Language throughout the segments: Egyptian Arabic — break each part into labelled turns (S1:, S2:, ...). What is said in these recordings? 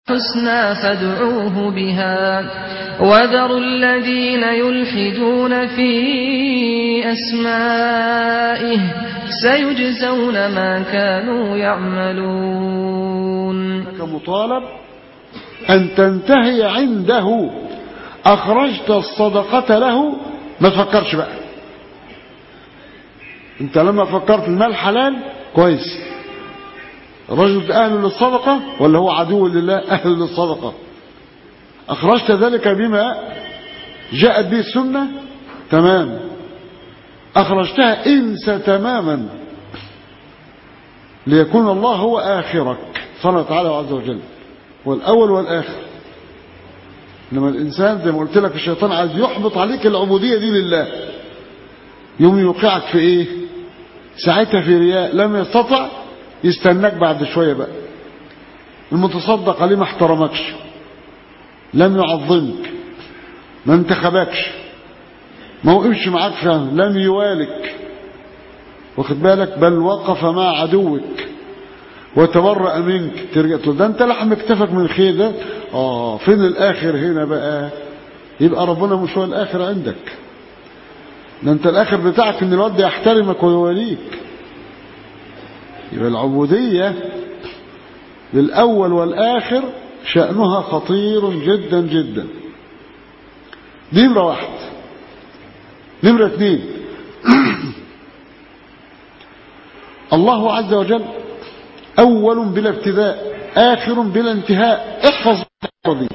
S1: الحسنى فادعوه بها وذروا الذين يلحدون في أسمائه سيجزون ما كانوا يعملون
S2: أنك مطالب أن تنتهي عنده أخرجت الصدقة له ما تفكرش بقى أنت لما فكرت المال حلال كويس الرجل أهل للصدقة ولا هو عدو لله أهل للصدقة أخرجت ذلك بما جاءت به السنة تمام أخرجتها انسى تماما ليكون الله هو آخرك صلى تعالى عز وجل والأول والآخر إنما الإنسان زي ما قلت لك الشيطان عايز يحبط عليك العبودية دي لله يوم يوقعك في إيه ساعتها في رياء لم يستطع يستناك بعد شوية بقى المتصدق عليه ما احترمكش لم يعظمك ما انتخبكش ما وقفش معاك فهم لم يوالك واخد بالك بل وقف مع عدوك وتبرأ منك ترجع تقول ده انت لحم اكتفك من خير ده اه فين الاخر هنا بقى يبقى ربنا مش هو الاخر عندك ده انت الاخر بتاعك ان الواد يحترمك ويواليك يبقى العبودية للأول والآخر شأنها خطير جدا جدا دي نمرة واحد نمرة اثنين الله عز وجل أول بلا ابتداء آخر بلا انتهاء احفظ دي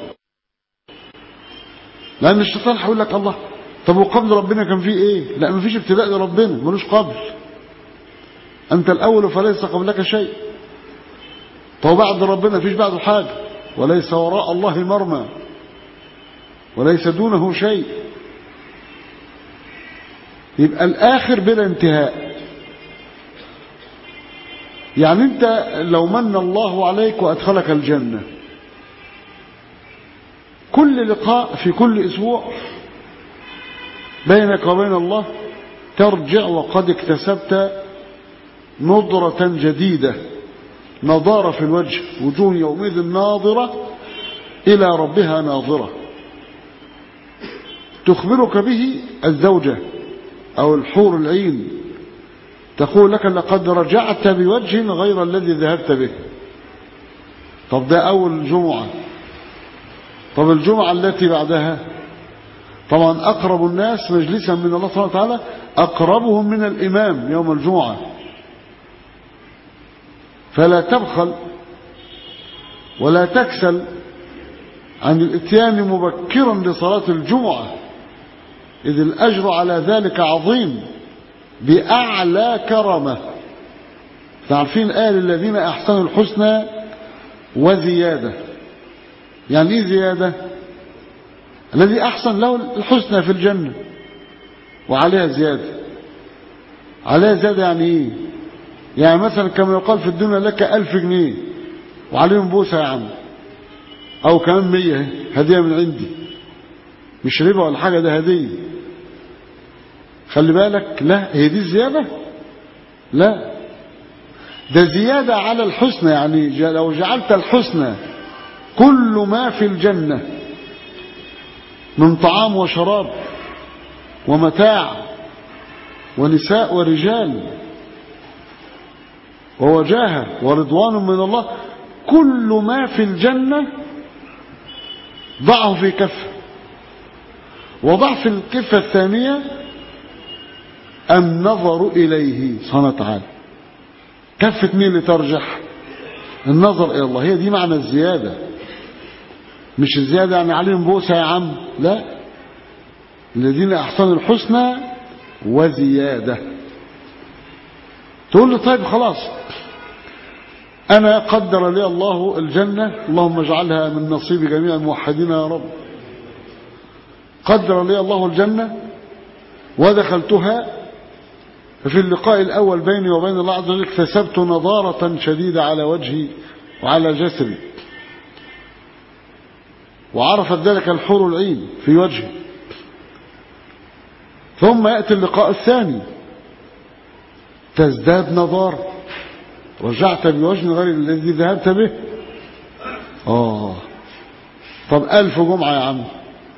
S2: لأن الشيطان هيقول لك الله طب وقبل ربنا كان فيه ايه لا مفيش ابتداء لربنا ملوش قبل أنت الأول فليس قبلك شيء طب بعد ربنا فيش بعده حاجة وليس وراء الله مرمى وليس دونه شيء يبقى الآخر بلا انتهاء يعني أنت لو من الله عليك وأدخلك الجنة كل لقاء في كل أسبوع بينك وبين الله ترجع وقد اكتسبت نضرة جديدة نضارة في الوجه وجوه يومئذ ناظرة إلى ربها ناظرة تخبرك به الزوجة أو الحور العين تقول لك لقد رجعت بوجه غير الذي ذهبت به طب ده أول جمعة طب الجمعة التي بعدها طبعا أقرب الناس مجلسا من الله سبحانه وتعالى أقربهم من الإمام يوم الجمعة فلا تبخل ولا تكسل عن الاتيان مبكرا لصلاة الجمعة إذ الأجر على ذلك عظيم بأعلى كرمة تعرفين قال الذين أحسنوا الحسنى وزيادة يعني إيه زيادة الذي أحسن له الحسنى في الجنة وعليها زيادة عليها زيادة يعني إيه يعني مثلا كما يقال في الدنيا لك ألف جنيه وعليهم بوسة يا عم أو كمان مية هدية من عندي مش ربا ولا حاجة ده هدية خلي بالك لا هي دي الزيادة لا ده زيادة على الحسنى يعني لو جعلت الحسنى كل ما في الجنة من طعام وشراب ومتاع ونساء ورجال ووجاهة ورضوان من الله كل ما في الجنة ضعه في كفة وضع في الكفة الثانية النظر إليه سبحانه وتعالى كفة مين اللي ترجح النظر إلى الله هي دي معنى الزيادة مش الزيادة يعني عليهم بوسة يا عم لا الذين أحسنوا الحسنى وزيادة تقول له طيب خلاص أنا قدر لي الله الجنة اللهم اجعلها من نصيب جميع الموحدين يا رب قدر لي الله الجنة ودخلتها ففي اللقاء الأول بيني وبين الله عز وجل اكتسبت نضارة شديدة على وجهي وعلى جسدي وعرفت ذلك الحور العين في وجهي ثم يأتي اللقاء الثاني تزداد نضارة رجعت بوجه غير الذي ذهبت به آه طب ألف جمعة يا عم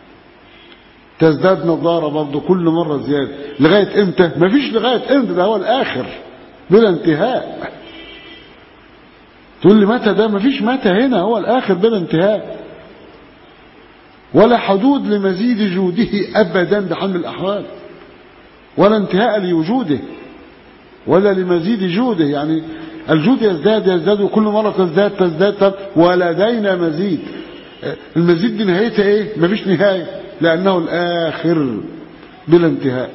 S2: تزداد نظارة برضه كل مرة زيادة لغاية امتى مفيش لغاية امتى ده هو الآخر بلا انتهاء تقول لي متى ده مفيش متى هنا هو الآخر بلا انتهاء ولا حدود لمزيد جوده أبدا بحال الأحوال ولا انتهاء لوجوده ولا لمزيد جوده يعني الجود يزداد يزداد وكل مرة تزداد تزداد ولدينا مزيد المزيد دي نهايتها ايه مفيش نهاية لأنه الآخر بلا انتهاء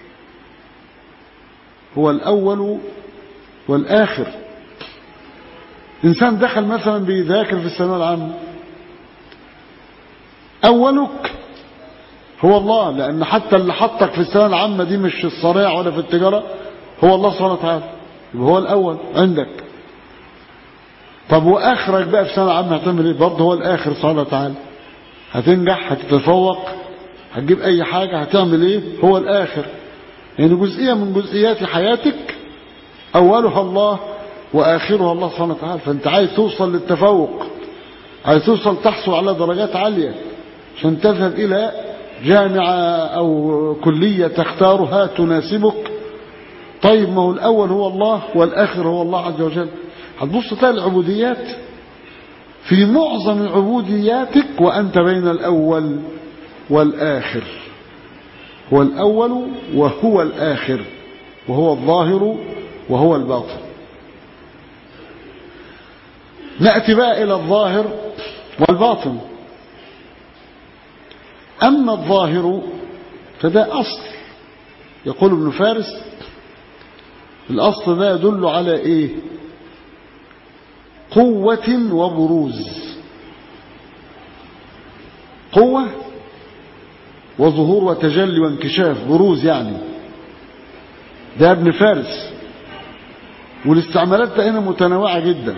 S2: هو الأول والآخر إنسان دخل مثلا بيذاكر في الثانوية العامة أولك هو الله لأن حتى اللي حطك في الثانوية العامة دي مش في الصريع ولا في التجارة هو الله سبحانه وتعالى يبقى هو الأول عندك طب وآخرك بقى في الثانوية العامة هتعمل إيه برضه هو الآخر سبحانه وتعالى هتنجح هتتفوق هتجيب أي حاجة هتعمل إيه هو الآخر يعني جزئية من جزئيات حياتك أولها الله وآخرها الله سبحانه وتعالى فأنت عايز توصل للتفوق عايز توصل تحصل على درجات عالية عشان تذهب إلى جامعة أو كلية تختارها تناسبك طيب ما هو الأول هو الله والآخر هو الله عز وجل هتبص تلاقي العبوديات في معظم عبودياتك وأنت بين الأول والآخر هو الأول وهو الآخر وهو الظاهر وهو الباطن نأتي بقى إلى الظاهر والباطن أما الظاهر فده أصل يقول ابن فارس الأصل ده يدل على إيه قوة وبروز قوة وظهور وتجلي وانكشاف بروز يعني ده ابن فارس والاستعمالات هنا متنوعة جدا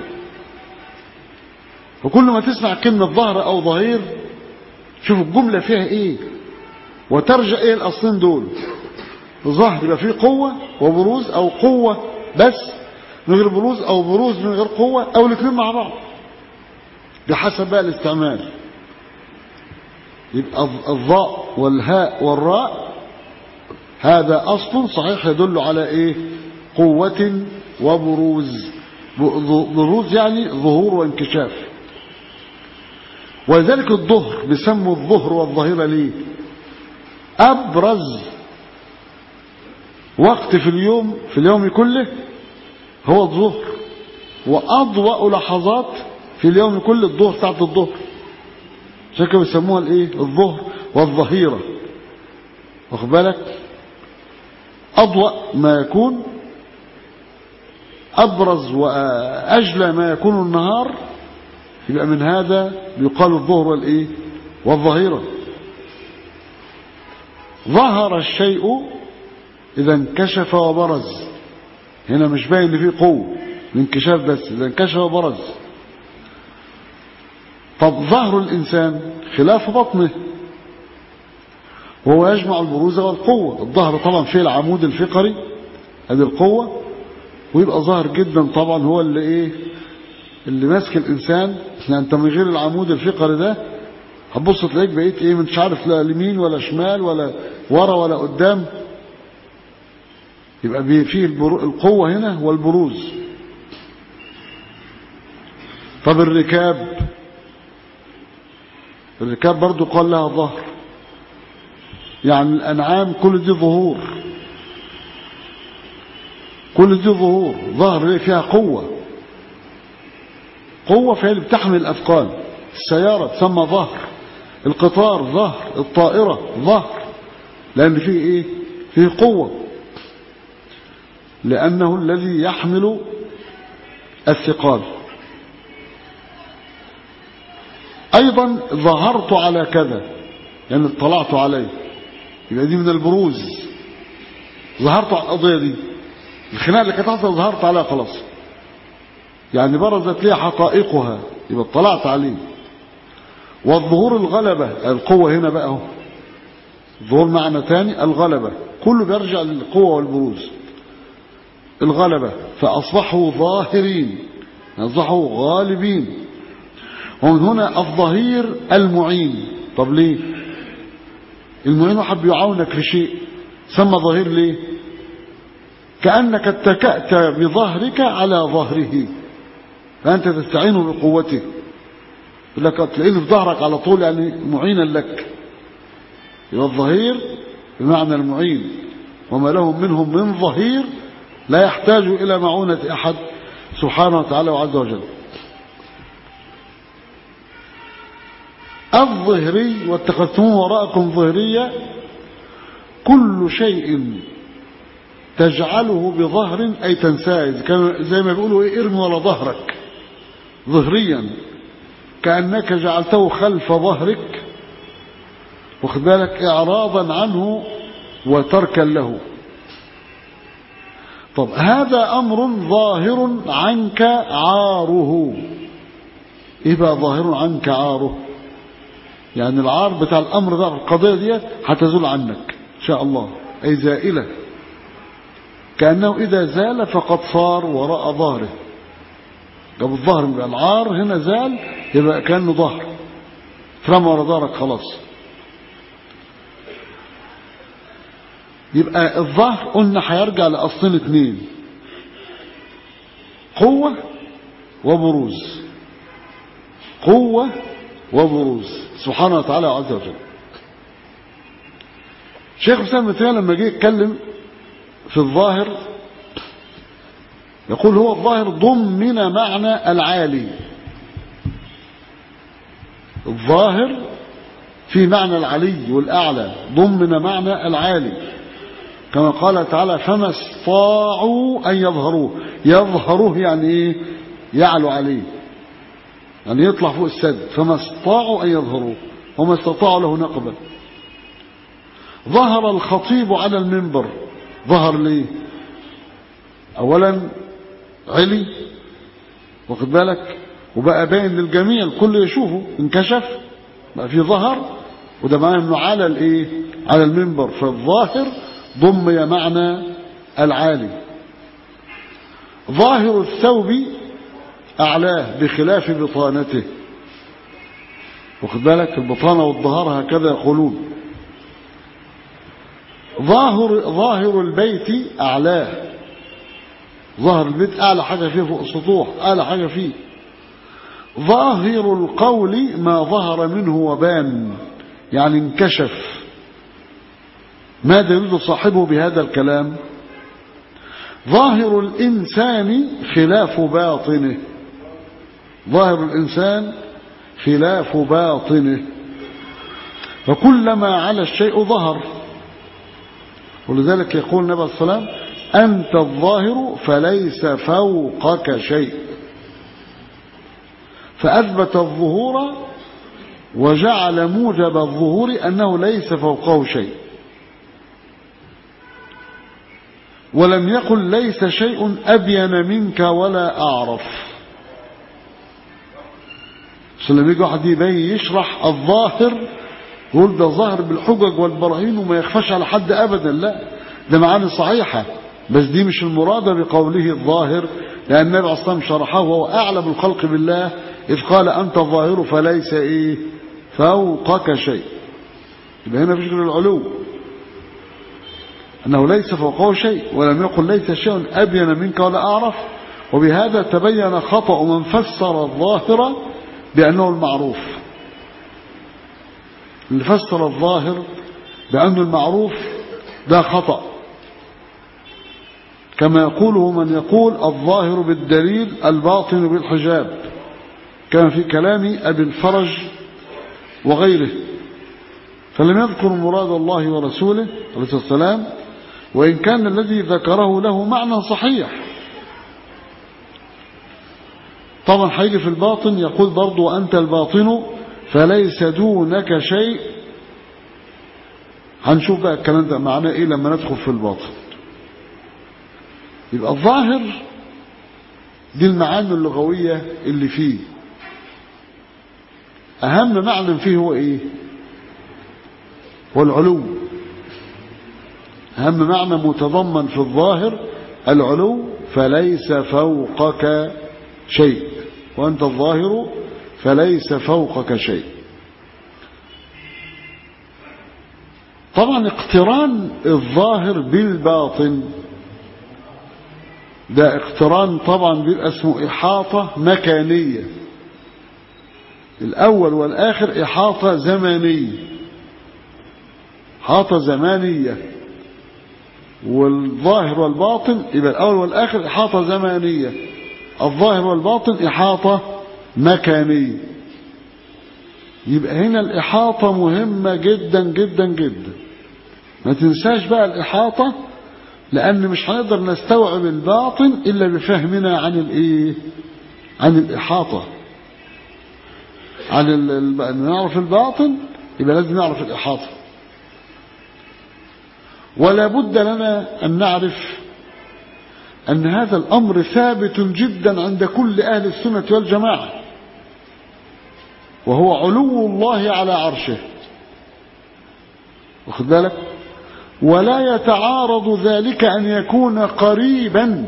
S2: وكل ما تسمع كلمة ظهر أو ظهير شوف الجملة فيها إيه وترجع إيه الأصلين دول ظهر يبقى فيه قوة وبروز أو قوة بس من غير بروز أو بروز من غير قوة أو الاثنين مع بعض بحسب بقى الاستعمال يبقى الضاء والهاء والراء هذا أصل صحيح يدل على إيه قوة وبروز بروز يعني ظهور وانكشاف ولذلك الظهر بيسموا الظهر والظهيرة ليه أبرز وقت في اليوم في اليوم كله هو الظهر وأضوأ لحظات في اليوم كله الظهر ساعة الظهر عشان كده بيسموها الايه الظهر والظهيرة واخد بالك أضوأ ما يكون أبرز وأجلى ما يكون النهار يبقى من هذا يقال الظهر والإيه والظهيرة ظهر الشيء إذا انكشف وبرز هنا مش باين ان فيه قوة الانكشاف بس إذا انكشف وبرز طب ظهر الإنسان خلاف بطنه وهو يجمع البروز والقوة الظهر طبعا فيه العمود الفقري هذه القوة ويبقى ظاهر جدا طبعا هو اللي ايه اللي ماسك الانسان يعني انت من غير العمود الفقري ده هتبص تلاقيك بقيت ايه مش عارف لا يمين ولا شمال ولا ورا ولا قدام يبقى فيه القوة هنا والبروز طب الركاب الركاب برضو قال لها ظهر يعني الأنعام كل دي ظهور كل دي ظهور ظهر فيها قوة قوة فهي اللي بتحمل الأثقال السيارة تسمى ظهر القطار ظهر الطائرة ظهر لأن فيه إيه فيه قوة لأنه الذي يحمل الثقال أيضا ظهرت على كذا يعني اطلعت عليه يبقى دي من البروز ظهرت على القضية دي الخناقة اللي كانت حصلت ظهرت عليها خلاص يعني برزت لي حقائقها يبقى اطلعت عليه والظهور الغلبة القوة هنا بقى اهو ظهور معنى تاني الغلبة كله بيرجع للقوة والبروز الغلبة فأصبحوا ظاهرين أصبحوا غالبين ومن هنا الظهير المعين طب ليه المعين واحد بيعاونك لشيء سمى ظهير ليه كأنك اتكأت بظهرك على ظهره فأنت تستعين بقوته يقول لك تلاقيني في ظهرك على طول يعني معينا لك يبقى الظهير بمعنى المعين وما لهم منهم من ظهير لا يحتاج إلى معونة أحد سبحانه وتعالى وعز وجل الظهري واتخذتموه وراءكم ظهرية كل شيء تجعله بظهر أي تنساه كان زي ما بيقولوا إيه ارمي ولا ظهرك ظهريا كأنك جعلته خلف ظهرك واخد بالك إعراضا عنه وتركا له طب هذا أمر ظاهر عنك عاره إيه بقى ظاهر عنك عاره يعني العار بتاع الأمر ده القضية دي هتزول عنك إن شاء الله أي زائلة كأنه إذا زال فقد صار وراء ظهره جاب الظهر يبقى العار هنا زال يبقى كأنه ظهر ترمى ورا ظهرك خلاص يبقى الظهر قلنا هيرجع لأصلين اتنين قوة وبروز قوة وبروز سبحانه وتعالى عز وجل شيخ حسام بن تيميه لما جه يتكلم في الظاهر يقول هو الظاهر ضمن معنى العالي الظاهر في معنى العلي والأعلى ضمن معنى العالي كما قال تعالى فما استطاعوا أن يظهروه يظهروه يعني إيه يعلو عليه يعني يطلع فوق السد فما استطاعوا أن يظهروه وما استطاعوا له نقبا ظهر الخطيب على المنبر ظهر ليه أولا علي واخد بالك وبقى باين للجميع الكل يشوفه انكشف بقى في ظهر وده معناه انه على الايه على المنبر فالظاهر ضمي معنى العالي ظاهر الثوب أعلاه بخلاف بطانته واخد بالك البطانة والظهر هكذا يقولون ظاهر ظاهر البيت أعلاه ظهر البيت أعلى حاجة فيه فوق السطوح أعلى حاجة فيه ظاهر القول ما ظهر منه وبان يعني انكشف ماذا يريد صاحبه بهذا الكلام ظاهر الإنسان خلاف باطنه ظاهر الإنسان خلاف باطنه فكلما على الشيء ظهر ولذلك يقول النبي صلى الله عليه وسلم أنت الظاهر فليس فوقك شيء فأثبت الظهور وجعل موجب الظهور أنه ليس فوقه شيء ولم يقل ليس شيء أبين منك ولا أعرف لما يجي واحد يبين يشرح الظاهر يقول ده ظاهر بالحجج والبراهين وما يخفاش على حد أبدا لا ده معاني صحيحة بس دي مش المرادة بقوله الظاهر لأن النبي عليه الصلاة والسلام شرحه وهو أعلم الخلق بالله إذ قال أنت الظاهر فليس إيه فوقك شيء يبقى هنا فيش غير العلو أنه ليس فوقه شيء ولم يقل ليس شيء أبين منك ولا أعرف وبهذا تبين خطأ من فسر الظاهر بأنه المعروف اللي فسر الظاهر بأنه المعروف ده خطأ كما يقوله من يقول الظاهر بالدليل الباطن بالحجاب كما في كلام أبي الفرج وغيره فلم يذكر مراد الله ورسوله عليه الصلاة والسلام وإن كان الذي ذكره له معنى صحيح طبعا هيجي في الباطن يقول برضو أنت الباطن فليس دونك شيء هنشوف بقى الكلام ده معناه ايه لما ندخل في الباطن يبقى الظاهر دي المعاني اللغوية اللي فيه أهم معنى فيه هو إيه هو العلو أهم معنى متضمن في الظاهر العلو فليس فوقك شيء وأنت الظاهر فليس فوقك شيء طبعا اقتران الظاهر بالباطن ده اقتران طبعا بيبقى اسمه إحاطة مكانية الأول والآخر إحاطة زمانية إحاطة زمانية والظاهر والباطن يبقى الأول والآخر إحاطة زمانية الظاهر والباطن إحاطة مكانية يبقى هنا الإحاطة مهمة جدا جدا جدا ما تنساش بقى الإحاطة لأن مش هنقدر نستوعب الباطن إلا بفهمنا عن الإيه عن الإحاطة عن ال... ال... نعرف الباطن يبقى لازم نعرف الإحاطة ولا بد لنا أن نعرف أن هذا الأمر ثابت جدا عند كل أهل السنة والجماعة وهو علو الله على عرشه واخد بالك ولا يتعارض ذلك أن يكون قريبا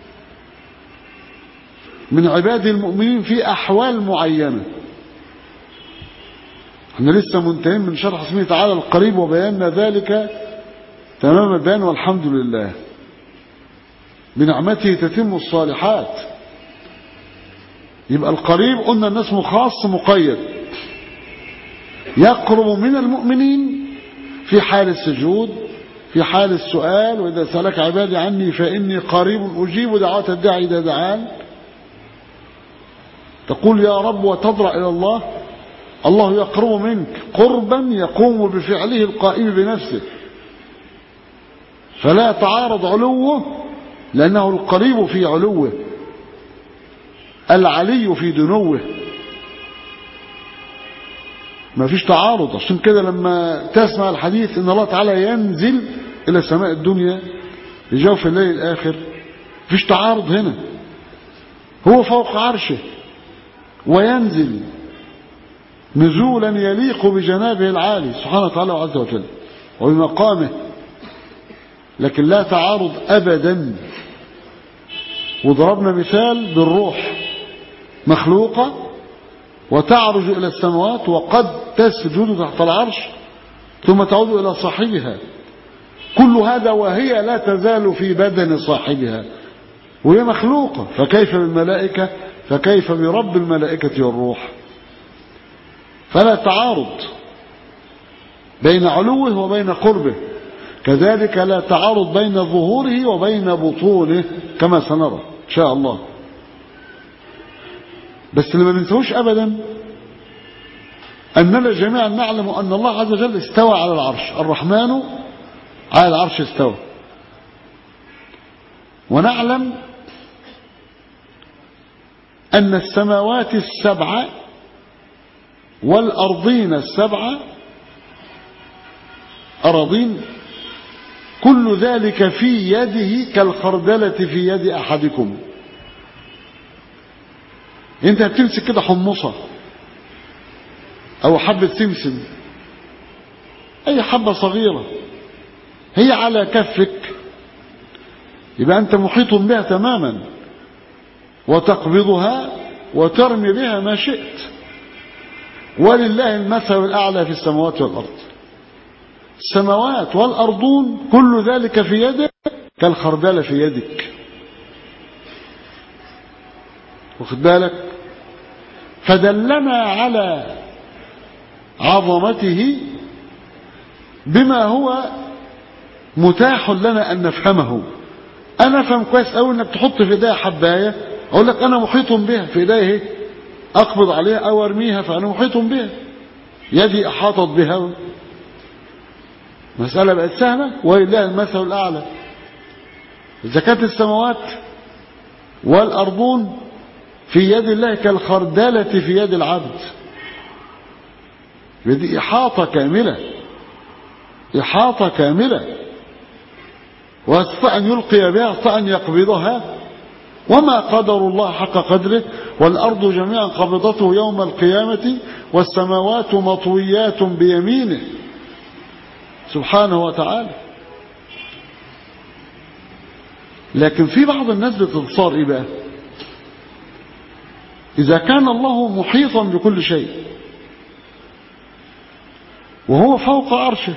S2: من عباد المؤمنين في أحوال معينة احنا لسه منتهين من شرح اسمه تعالى القريب وبينا ذلك تمام البيان والحمد لله بنعمته تتم الصالحات يبقى القريب قلنا الناس خاص مقيد يقرب من المؤمنين في حال السجود في حال السؤال وإذا سألك عبادي عني فإني قريب أجيب دعوة الداعي إذا دعان تقول يا رب وتضرع إلى الله الله يقرب منك قربا يقوم بفعله القائم بنفسه فلا يتعارض علوه لأنه القريب في علوه العلي في دنوه ما فيش تعارض عشان كده لما تسمع الحديث ان الله تعالى ينزل الى سماء الدنيا لجوف الليل الاخر فيش تعارض هنا هو فوق عرشه وينزل نزولا يليق بجنابه العالي سبحانه وتعالى عز وجل وبمقامه لكن لا تعارض ابدا وضربنا مثال بالروح مخلوقه وتعرج إلى السماوات وقد تسجد تحت العرش ثم تعود إلى صاحبها كل هذا وهي لا تزال في بدن صاحبها وهي مخلوقة فكيف بالملائكة فكيف برب الملائكة والروح فلا تعارض بين علوه وبين قربه كذلك لا تعارض بين ظهوره وبين بطونه كما سنرى إن شاء الله بس اللي ما بنسوش ابدا اننا جميعا نعلم ان الله عز وجل استوى على العرش الرحمن على العرش استوى ونعلم ان السماوات السبعه والارضين السبعه اراضين كل ذلك في يده كالخردله في يد احدكم انت بتمسك كده حمصة او حبة سمسم اي حبة صغيرة هي على كفك يبقى انت محيط بها تماما وتقبضها وترمي بها ما شئت ولله المثل الاعلى في السماوات والارض السماوات والارضون كل ذلك في يدك كالخردله في يدك واخد بالك فدلنا على عظمته بما هو متاح لنا أن نفهمه أنا أفهم كويس أوي أنك تحط في إيديها حباية أقول لك أنا محيط بها في إيديها اهي أقبض عليها أو أرميها فأنا محيط بها يدي أحاطت بها مسألة بقت سهلة ولله المثل الأعلى زكاة السماوات والأرضون في يد الله كالخردلة في يد العبد دي إحاطة كاملة إحاطة كاملة واستطاع أن يلقي بها استطاع أن يقبضها وما قدر الله حق قدره والأرض جميعا قبضته يوم القيامة والسماوات مطويات بيمينه سبحانه وتعالى لكن في بعض الناس بتتصار إيه بقى إذا كان الله محيطا بكل شيء وهو فوق عرشه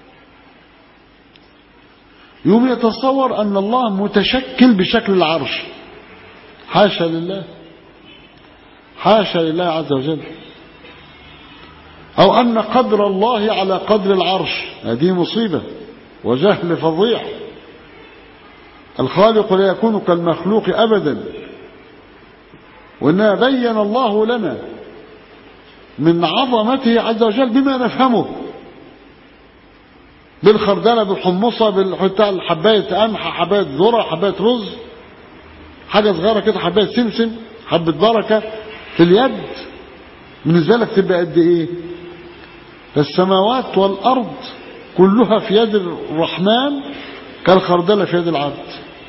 S2: يوم يتصور أن الله متشكل بشكل العرش حاشا لله حاشا لله عز وجل أو أن قدر الله على قدر العرش هذه مصيبة وجهل فظيع الخالق لا يكون كالمخلوق أبدا وإنما بين الله لنا من عظمته عز وجل بما نفهمه بالخردلة بالحمصة بالحباية قمح حباية ذرة حباية رز حاجة صغيرة كده حباية سمسم حبة بركة في اليد بالنسبة لك تبقى قد ايه فالسماوات والأرض كلها في يد الرحمن كالخردلة في يد العبد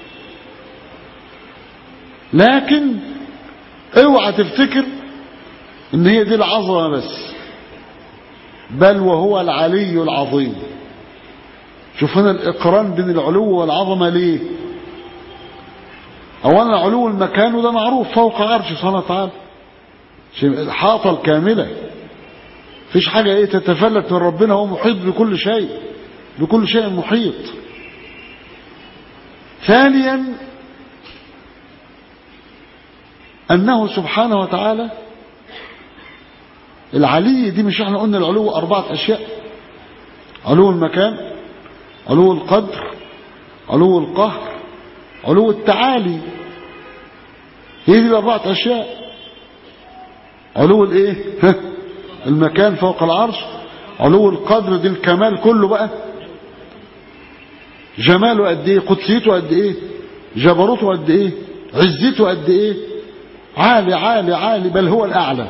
S2: لكن اوعى تفتكر ان هي دي العظمة بس بل وهو العلي العظيم شوف هنا الإقران بين العلو والعظمة ليه أولا علو المكان وده معروف فوق عرش سبحانه وتعالى الحاطة الكاملة فيش حاجة ايه تتفلت من ربنا هو محيط بكل شيء بكل شيء محيط ثانيا أنه سبحانه وتعالى العلي دي مش احنا قلنا العلو أربعة أشياء علو المكان علو القدر علو القهر علو التعالي هي دي أربعة أشياء علو الايه المكان فوق العرش علو القدر دي الكمال كله بقى جماله قد ايه قدسيته قد ايه جبروته قد ايه عزته قد ايه عالي عالي عالي بل هو الأعلى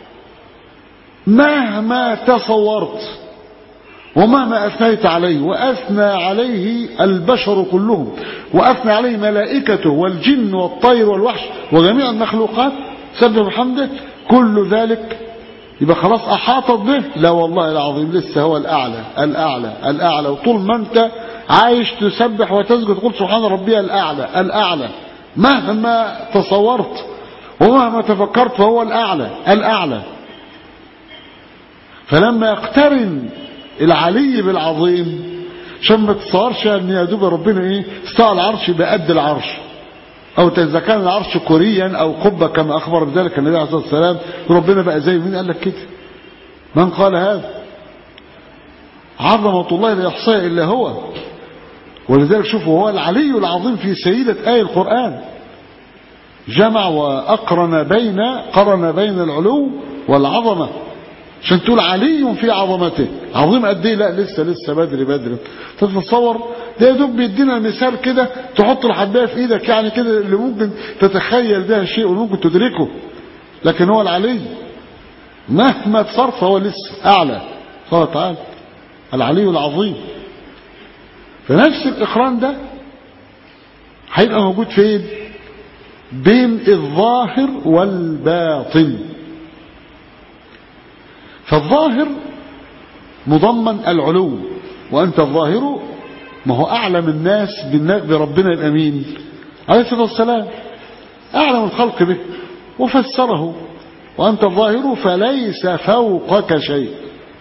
S2: مهما تصورت ومهما أثنيت عليه وأثنى عليه البشر كلهم وأثنى عليه ملائكته والجن والطير والوحش وجميع المخلوقات سبح بحمده كل ذلك يبقى خلاص أحاطت به لا والله العظيم لسه هو الأعلى الأعلى الأعلى وطول ما أنت عايش تسبح وتسجد تقول سبحان ربي الأعلى الأعلى مهما تصورت ومهما تفكرت فهو الأعلى الأعلى فلما يقترن العلي بالعظيم عشان ما تصورش ان يا دوب ربنا ايه استوى العرش بقد العرش او اذا كان العرش كوريا او قبه كما اخبر بذلك النبي عليه الصلاه والسلام ربنا بقى زي مين قال لك كده من قال هذا عظمه الله لا يحصيها الا هو ولذلك شوفوا هو العلي العظيم في سيده ايه القران جمع واقرن بين قرن بين العلو والعظمه عشان تقول علي في عظمته عظيم قد ايه لا لسه لسه بدري بدري تتصور ده يا دوب بيدينا مثال كده تحط الحبايه في ايدك يعني كده اللي ممكن تتخيل بها شيء وممكن تدركه لكن هو العلي مهما تصرف هو لسه اعلى سبحانه وتعالى العلي العظيم فنفس الاقران ده هيبقى موجود فين بين الظاهر والباطن فالظاهر مضمن العلو وأنت الظاهر ما هو أعلم الناس بربنا يبقى مين عليه الصلاة والسلام أعلم الخلق به وفسره وأنت الظاهر فليس فوقك شيء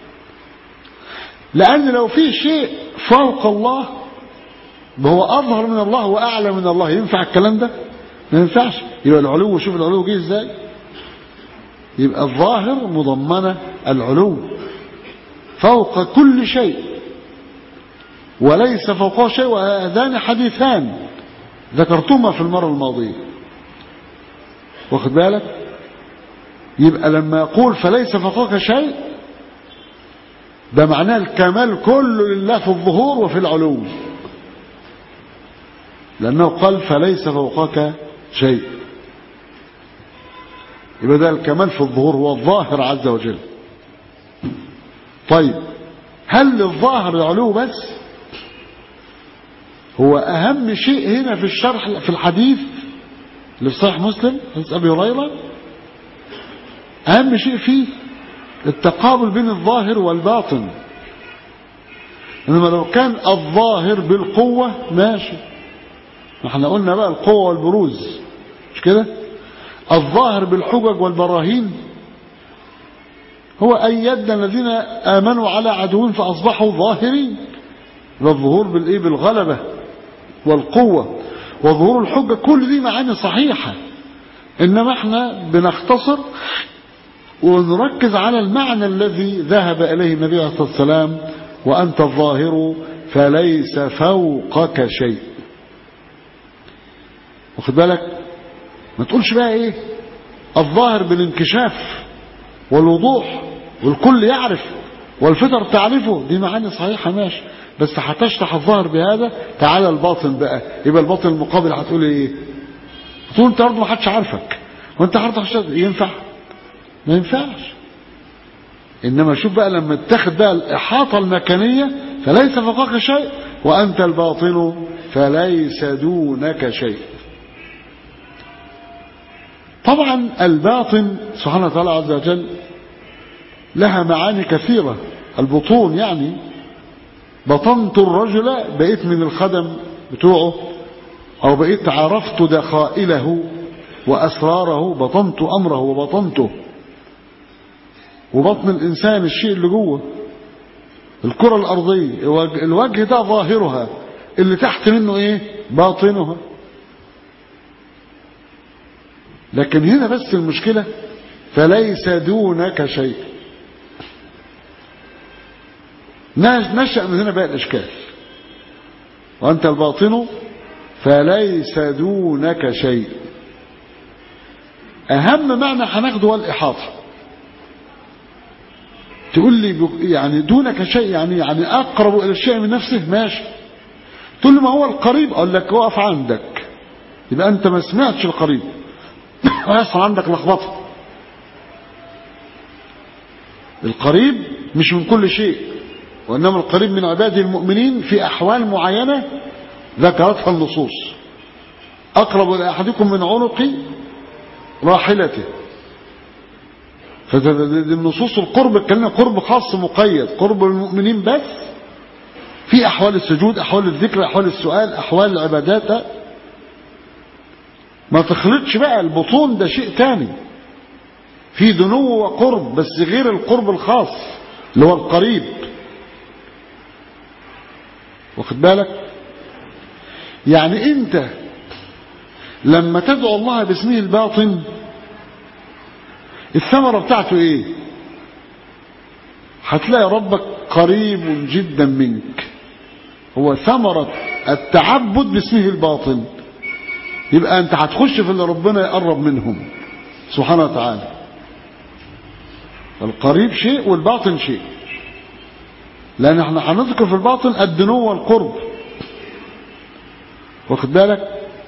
S2: لأن لو في شيء فوق الله هو أظهر من الله وأعلى من الله ينفع الكلام ده ما ينفعش يبقى العلو شوف العلو جه ازاي يبقى الظاهر مضمنة العلو فوق كل شيء وليس فوقه شيء وهذان حديثان ذكرتهما في المرة الماضية واخد بالك يبقى لما يقول فليس فوقك شيء ده معناه الكمال كله لله في الظهور وفي العلو لأنه قال فليس فوقك شيء يبقى ده الكمال في الظهور هو الظاهر عز وجل طيب هل للظاهر علو بس هو أهم شيء هنا في الشرح في الحديث اللي في صحيح مسلم حديث أبي هريرة أهم شيء فيه التقابل بين الظاهر والباطن إنما لو كان الظاهر بالقوة ماشي احنا قلنا بقى القوة والبروز مش كده الظاهر بالحجج والبراهين هو أيدنا الذين آمنوا على عدوهم فأصبحوا ظاهرين والظهور بالإيه بالغلبة والقوة وظهور الحجة كل دي معاني صحيحة إنما احنا بنختصر ونركز على المعنى الذي ذهب إليه النبي عليه الصلاة والسلام وأنت الظاهر فليس فوقك شيء واخد بالك ما تقولش بقى ايه الظاهر بالانكشاف والوضوح والكل يعرف والفطر تعرفه دي معاني صحيحة ماشي بس هتشرح الظاهر بهذا تعالى الباطن بقى يبقى الباطن المقابل هتقول ايه تقول انت برضه ما حدش عارفك وانت عارفك ينفع ما ينفعش انما شوف بقى لما اتخذ بقى الاحاطه المكانيه فليس فوقك شيء وانت الباطن فليس دونك شيء طبعا الباطن سبحانه وتعالى عز وجل لها معاني كثيرة البطون يعني بطنت الرجل بقيت من الخدم بتوعه أو بقيت عرفت دخائله وأسراره بطنت أمره وبطنته وبطن الإنسان الشيء اللي جوه الكرة الأرضية الوجه ده ظاهرها اللي تحت منه إيه باطنها لكن هنا بس المشكلة فليس دونك شيء نشأ من هنا بقى الإشكال وأنت الباطن فليس دونك شيء أهم معنى هناخده هو الإحاطة تقول لي يعني دونك شيء يعني يعني أقرب إلى الشيء من نفسه ماشي تقول لي ما هو القريب أقول لك وقف عندك يبقى أنت ما سمعتش القريب ويحصل عندك لخبطه القريب مش من كل شيء وإنما القريب من عباده المؤمنين في أحوال معينة ذكرتها النصوص أقرب إلى أحدكم من عنق راحلته فالنصوص القرب اتكلمنا قرب خاص مقيد قرب المؤمنين بس في أحوال السجود أحوال الذكر أحوال السؤال أحوال العبادات ما تخلطش بقى البطون ده شيء تاني في دنو وقرب بس غير القرب الخاص اللي هو القريب واخد بالك يعني انت لما تدعو الله باسمه الباطن الثمرة بتاعته ايه هتلاقي ربك قريب جدا منك هو ثمرة التعبد باسمه الباطن يبقى انت هتخش في اللي ربنا يقرب منهم سبحانه وتعالى القريب شيء والباطن شيء لان احنا هنذكر في الباطن الدنو والقرب واخد بالك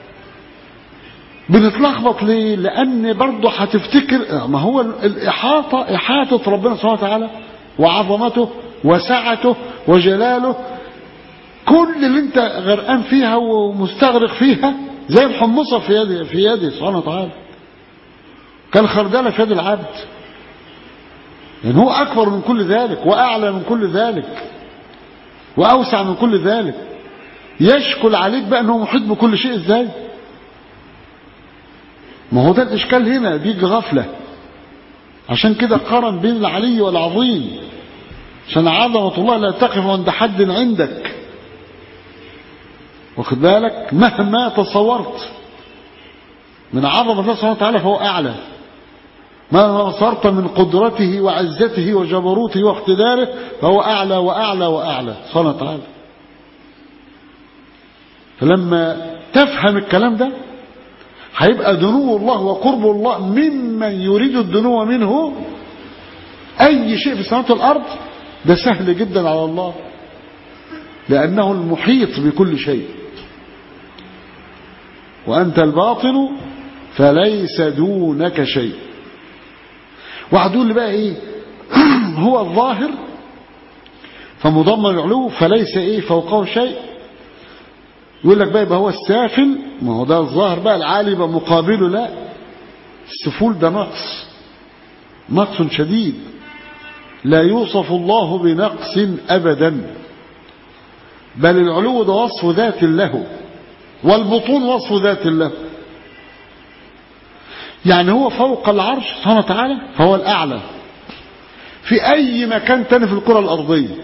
S2: بنتلخبط ليه لان برضه هتفتكر ما هو الاحاطه احاطه ربنا سبحانه وتعالى وعظمته وسعته وجلاله كل اللي انت غرقان فيها ومستغرق فيها زي الحمصه في يده في يده سبحانه وتعالى كالخردله في يد العبد يعني هو اكبر من كل ذلك واعلى من كل ذلك واوسع من كل ذلك يشكل عليك بقى انه محيط بكل شيء ازاي ما هو ده الاشكال هنا دي غفله عشان كده قارن بين العلي والعظيم عشان عظمه الله لا تقف عند حد عندك واخد بالك مهما تصورت من عظمه الله سبحانه وتعالى فهو اعلى ما صرت من قدرته وعزته وجبروته واقتداره فهو أعلى وأعلى وأعلى سبحانه وتعالى فلما تفهم الكلام ده هيبقى دنو الله وقرب الله ممن يريد الدنو منه أي شيء في السماوات والأرض ده سهل جدا على الله لأنه المحيط بكل شيء وأنت الباطن فليس دونك شيء واحد يقول لي بقى ايه هو الظاهر فمضمن العلو فليس ايه فوقه شيء يقول لك بقى يبقى هو السافل ما هو ده الظاهر بقى العالي يبقى مقابله لا السفول ده نقص نقص شديد لا يوصف الله بنقص ابدا بل العلو ده وصف ذات له والبطون وصف ذات له يعني هو فوق العرش سبحانه وتعالى فهو الأعلى في أي مكان تاني في الكرة الأرضية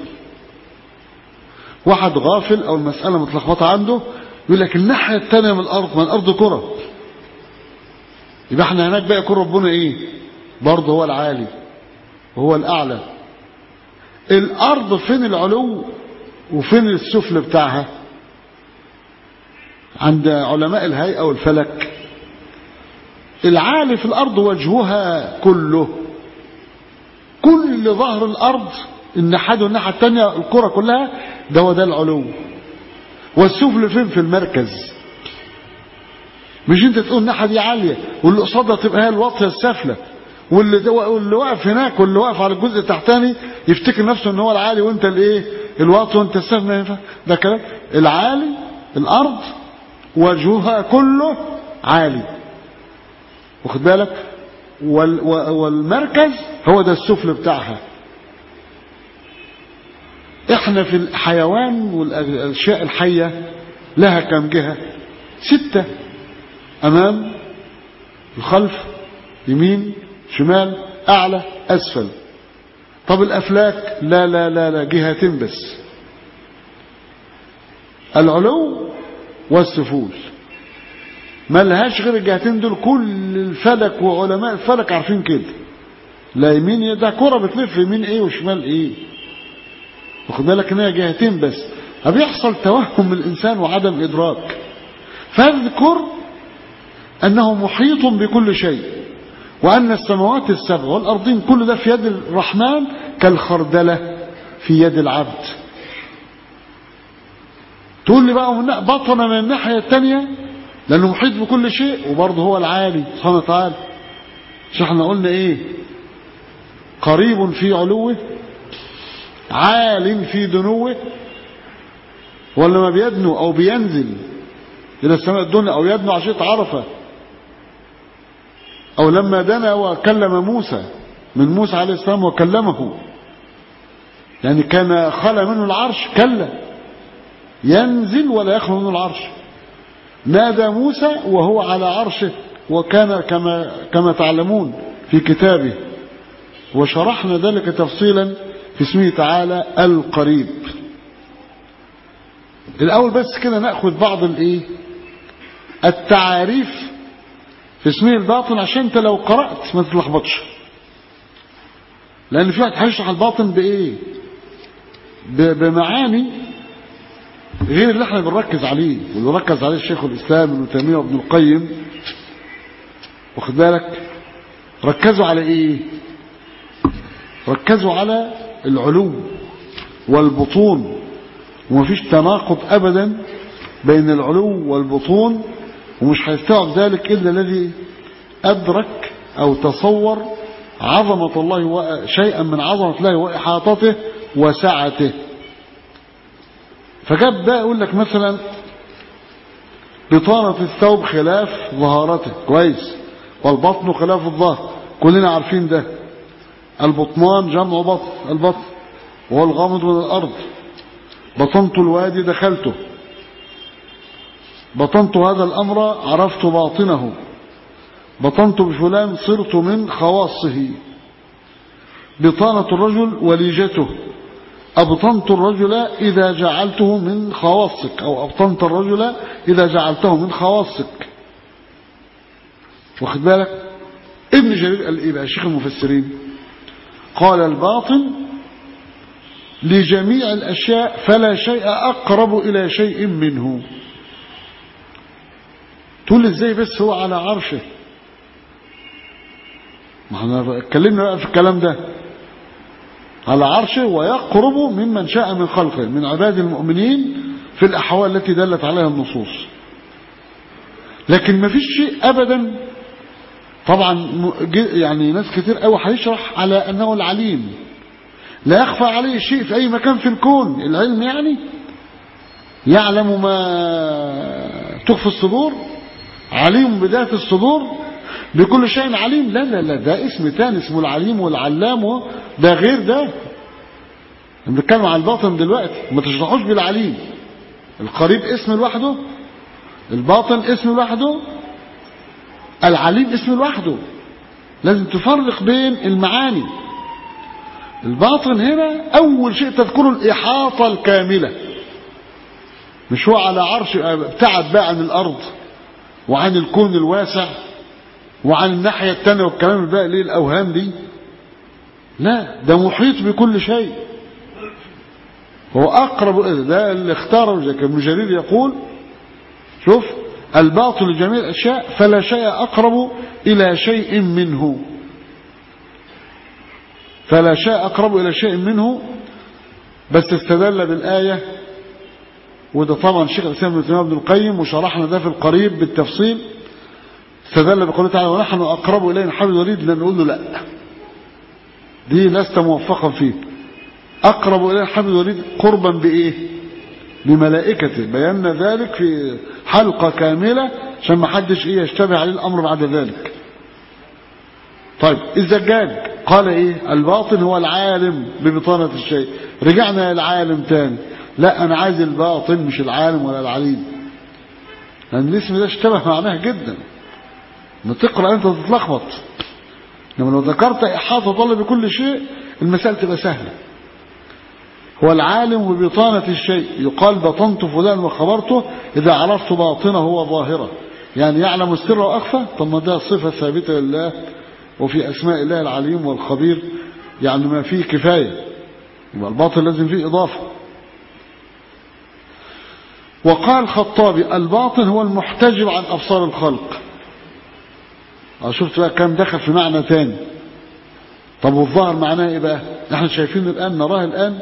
S2: واحد غافل أو المسألة متلخبطة عنده يقول لك الناحية التانية من الأرض ما الأرض كرة يبقى احنا هناك بقى يكون ربنا ايه برضه هو العالي وهو الأعلى الأرض فين العلو وفين السفل بتاعها عند علماء الهيئة والفلك العالي في الأرض وجهها كله كل ظهر الأرض الناحية والناحية التانية الكرة كلها ده هو ده العلو والسفل فين في المركز مش انت تقول الناحية دي عالية واللي قصادها تبقى هي الواطية السفلة واللي واللي واقف هناك واللي واقف على الجزء التحتاني يفتكر نفسه ان هو العالي وانت الايه الواطي وانت السفل ده كلام العالي الارض وجهها كله عالي واخد بالك وال والمركز هو ده السفل بتاعها احنا في الحيوان والاشياء الحية لها كم جهة ستة امام الخلف يمين شمال اعلى اسفل طب الافلاك لا لا لا لا جهتين بس العلو والسفول ما لهاش غير الجهتين دول كل الفلك وعلماء الفلك عارفين كده لا يمين ده كرة بتلف يمين ايه وشمال ايه واخد بالك ان هي جهتين بس فبيحصل توهم الانسان وعدم ادراك فاذكر انه محيط بكل شيء وان السماوات السبع والارضين كل ده في يد الرحمن كالخردله في يد العبد تقول لي بقى بطن من الناحيه الثانيه لانه محيط بكل شيء وبرضه هو العالي سبحانه وتعالى مش احنا قلنا ايه قريب في علوه عال في دنوه ولا ما بيدنو او بينزل الى السماء الدنيا او يدنو عشية عرفة او لما دنا وكلم موسى من موسى عليه السلام وكلمه يعني كان خلى منه العرش كلا ينزل ولا يخلو منه العرش نادى موسى وهو على عرشه وكان كما كما تعلمون في كتابه وشرحنا ذلك تفصيلا في اسمه تعالى القريب الأول بس كده نأخذ بعض الايه التعاريف في اسمه الباطن عشان انت لو قرأت ما تتلخبطش لأن في واحد هيشرح الباطن بإيه بمعاني غير اللي احنا بنركز عليه واللي ركز عليه الشيخ الإسلام ابن تيمية وابن القيم واخد بالك ركزوا على ايه ركزوا على العلو والبطون ومفيش تناقض ابدا بين العلو والبطون ومش هيستوعب ذلك الا الذي ادرك او تصور عظمة الله شيئا من عظمة الله واحاطته وسعته فجاب ده يقول لك مثلا بطانة الثوب خلاف ظهارته كويس والبطن خلاف الظهر كلنا عارفين ده البطنان جمع بطن البطن وهو الغامض من الأرض بطنت الوادي دخلته بطنت هذا الأمر عرفت باطنه بطنت بفلان صرت من خواصه بطانة الرجل وليجته أبطنت الرجل إذا جعلته من خواصك أو أبطنت الرجل إذا جعلته من خواصك واخد بالك ابن جرير قال إيه بقى شيخ المفسرين قال الباطن لجميع الأشياء فلا شيء أقرب إلى شيء منه تقول ازاي بس هو على عرشه ما احنا اتكلمنا بقى في الكلام ده على عرشه ويقرب ممن شاء من خلقه من عباد المؤمنين في الأحوال التي دلت عليها النصوص لكن ما فيش شيء أبدا طبعا يعني ناس كتير قوي هيشرح على أنه العليم لا يخفى عليه شيء في أي مكان في الكون العلم يعني يعلم ما تخفي الصدور عليم بذات الصدور بكل شيء عليم لا لا لا ده اسم تاني اسمه العليم والعلام ده غير ده بنتكلم عن الباطن دلوقتي ما تشرحوش بالعليم القريب اسم لوحده الباطن اسم لوحده العليم اسم لوحده لازم تفرق بين المعاني الباطن هنا أول شيء تذكره الإحاطة الكاملة مش هو على عرش ابتعد بقى عن الأرض وعن الكون الواسع وعن الناحية التانية والكلام الباقي ليه الأوهام دي لا ده محيط بكل شيء هو أقرب ده اللي اختاره زي ابن جرير يقول شوف الباطل لجميع الأشياء فلا شيء أقرب إلى شيء منه فلا شيء أقرب إلى شيء منه بس استدل بالآية وده طبعا الشيخ الإسلام ابن تيمية ابن القيم وشرحنا ده في القريب بالتفصيل استدل بقوله تعالى ونحن أقرب إليه من حبل الوريد لأن نقول له لا دي لست موفقا فيه أقرب إليه حبل الوريد قربا بإيه بملائكته بينا ذلك في حلقة كاملة عشان ما حدش إيه يشتبه عليه الأمر بعد ذلك طيب الزجاج قال إيه الباطن هو العالم ببطانة الشيء رجعنا للعالم تاني لا أنا عايز الباطن مش العالم ولا العليم لأن الاسم ده اشتبه معناه جدا ما تقرأ أنت تتلخبط لما لو ذكرت إحاطة طلب بكل شيء المسألة تبقى سهلة هو العالم ببطانة الشيء يقال بطنت فلان وخبرته إذا عرفت باطنه وظاهره يعني يعلم السر وأخفى طب ما ده صفة ثابتة لله وفي أسماء الله العليم والخبير يعني ما فيه كفاية يبقى الباطن لازم فيه إضافة وقال خطابي الباطن هو المحتجب عن أبصار الخلق شفت بقى كم دخل في معنى تاني طب والظاهر معناه ايه بقى احنا شايفينه الآن نراه الآن